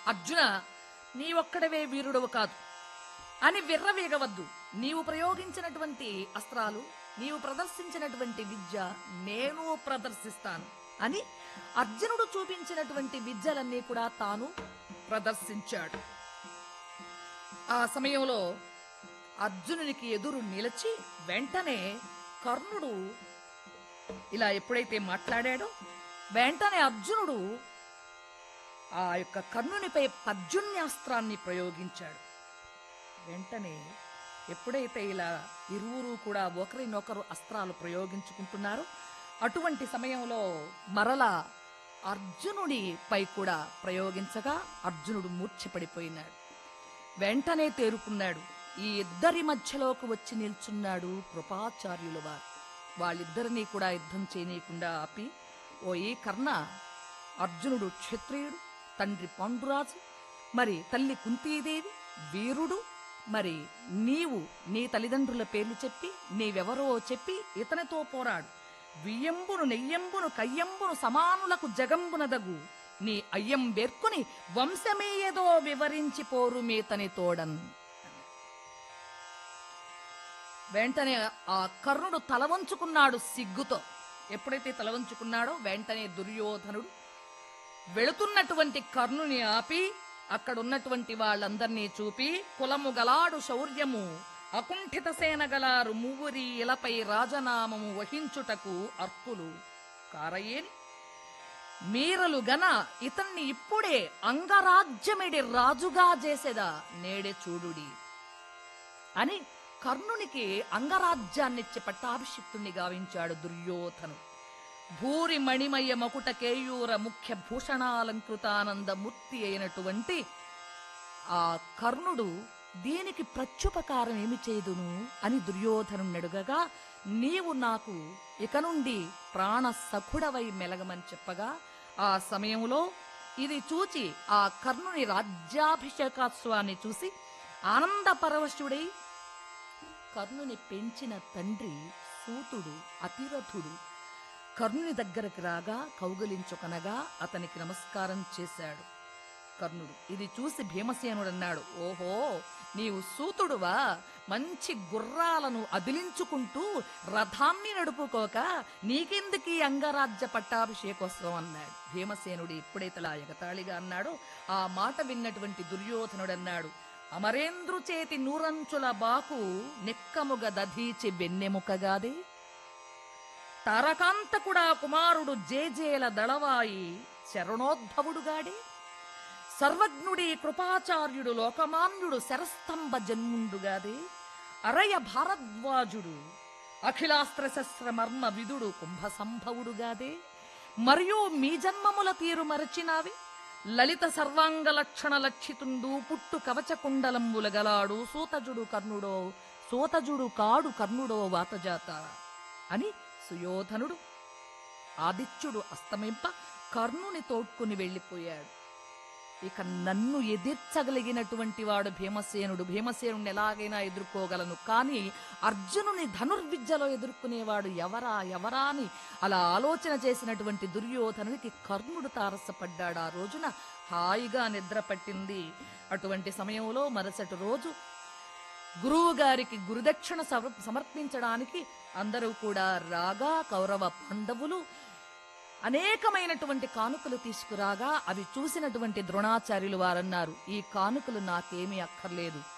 అర్జున నీ ఒక్కడవే వీరుడవు కాదు అని విర్రవీగవద్దు నీవు ప్రయోగించినటువంటి అస్త్రాలు నీవు ప్రదర్శించినటువంటి విద్య నేను ప్రదర్శిస్తాను అని అర్జునుడు చూపించినటువంటి విద్యలన్నీ కూడా తాను ప్రదర్శించాడు ఆ సమయంలో అర్జునునికి ఎదురు నిలిచి వెంటనే కర్ణుడు ఇలా ఎప్పుడైతే మాట్లాడాడో వెంటనే అర్జునుడు ఆ యొక్క కర్ణునిపై పర్జున్యాస్త్రాన్ని ప్రయోగించాడు వెంటనే ఎప్పుడైతే ఇలా ఇరువురు కూడా ఒకరినొకరు అస్త్రాలు ప్రయోగించుకుంటున్నారో అటువంటి సమయంలో మరలా అర్జునుడిపై కూడా ప్రయోగించగా అర్జునుడు మూర్ఛపడిపోయినాడు వెంటనే తేరుకున్నాడు ఈ ఇద్దరి మధ్యలోకి వచ్చి నిల్చున్నాడు కృపాచార్యుల వారు వాళ్ళిద్దరినీ కూడా యుద్ధం చేయనీయకుండా ఆపి ఓ ఈ కర్ణ అర్జునుడు క్షత్రియుడు తండ్రి పాండురాజు మరి తల్లి కుంతీదేవి వీరుడు మరి నీవు నీ తల్లిదండ్రుల పేర్లు చెప్పి నీవెవరో చెప్పి ఇతనితో పోరాడు వియ్యంబును నెయ్యంబును కయ్యంబును సమానులకు జగంబునదగు నీ అయ్యం బెర్కుని వంశమే ఏదో వివరించి పోరు మీతని తోడన్ వెంటనే ఆ కర్ణుడు తలవంచుకున్నాడు సిగ్గుతో ఎప్పుడైతే తలవంచుకున్నాడో వెంటనే దుర్యోధనుడు వెళుతున్నటువంటి కర్ణుని ఆపి అక్కడున్నటువంటి వాళ్ళందర్నీ చూపి కులము గలాడు శౌర్యము అకుంఠిత సేన గలారు మువ్వురి ఇలపై రాజనామము వహించుటకు అర్కులు కారయేని మీరలు గన ఇతన్ని ఇప్పుడే అంగరాజ్యమిడి రాజుగా చేసేదా నేడే చూడుడి అని కర్ణునికి అంగరాజ్యాన్నిచ్చి పట్టాభిషిక్తుణ్ణి గావించాడు దుర్యోధను భూరి మణిమయ మకుట కేయూర ముఖ్య భూషణాలంకృతానంద మూర్తి అయినటువంటి ఆ కర్ణుడు దీనికి ప్రత్యుపకారం ఏమి చేదును అని దుర్యోధను అడుగగా నీవు నాకు ఇక నుండి ప్రాణ సఖుడవై మెలగమని చెప్పగా ఆ సమయంలో ఇది చూచి ఆ కర్ణుని రాజ్యాభిషేకోత్సవాన్ని చూసి ఆనంద పరవశుడై కర్ణుని పెంచిన తండ్రి సూతుడు అతిరథుడు కర్ణుని దగ్గరకు రాగా కౌగలించుకొనగా అతనికి నమస్కారం చేశాడు కర్ణుడు ఇది చూసి భీమసేనుడు అన్నాడు ఓహో నీవు సూతుడువా మంచి గుర్రాలను అదిలించుకుంటూ రథాన్ని నడుపుకోక నీకెందుకు ఈ అంగరాజ్య పట్టాభిషేకోత్సవం అన్నాడు భీమసేనుడు ఎప్పుడైతే అలా ఎగతాళిగా అన్నాడో ఆ మాట విన్నటువంటి దుర్యోధనుడు అన్నాడు అమరేంద్రు చేతి నూరంచుల బాకు నెక్కముగ దధీచి వెన్నెముకగాదే తారకాంతకుడా కుమారుడు జేజేల దళవాయి శరణోద్భవుడుగాడే సర్వజ్ఞుడి కృపాచార్యుడు లోకమాన్యుడు శరస్తంభ జన్ముండుగాదే అరయ భారద్వాజుడు అఖిలాస్త్ర శస్త్ర మర్మ విదుడు కుంభ సంభవుడుగాదే మరియు మీ జన్మముల తీరు మరచినావి లలిత సర్వాంగ లక్షణ లక్షితుండు పుట్టు కవచ కుండలంబుల గలాడు సూతజుడు కర్ణుడో సూతజుడు కాడు కర్ణుడో వాతజాత అని సుయోధనుడు ఆదిత్యుడు అస్తమింప కర్ణుని తోడ్కుని వెళ్ళిపోయాడు ఇక నన్ను ఎదిర్చగలిగినటువంటి వాడు భీమసేనుడు భీమసేనుడిని ఎలాగైనా ఎదుర్కోగలను కానీ అర్జునుని ధనుర్విద్యలో ఎదుర్కొనేవాడు ఎవరా ఎవరా అని అలా ఆలోచన చేసినటువంటి దుర్యోధనునికి కర్ణుడు తారసపడ్డాడు ఆ రోజున హాయిగా నిద్ర పట్టింది అటువంటి సమయంలో మరుసటి రోజు గురువు గారికి గురుదక్షిణ సమ- సమర్పించడానికి అందరూ కూడా రాగా కౌరవ పాండవులు అనేకమైనటువంటి కానుకలు తీసుకురాగా అవి చూసినటువంటి ద్రోణాచార్యులు వారన్నారు ఈ కానుకలు నాకేమీ అక్కర్లేదు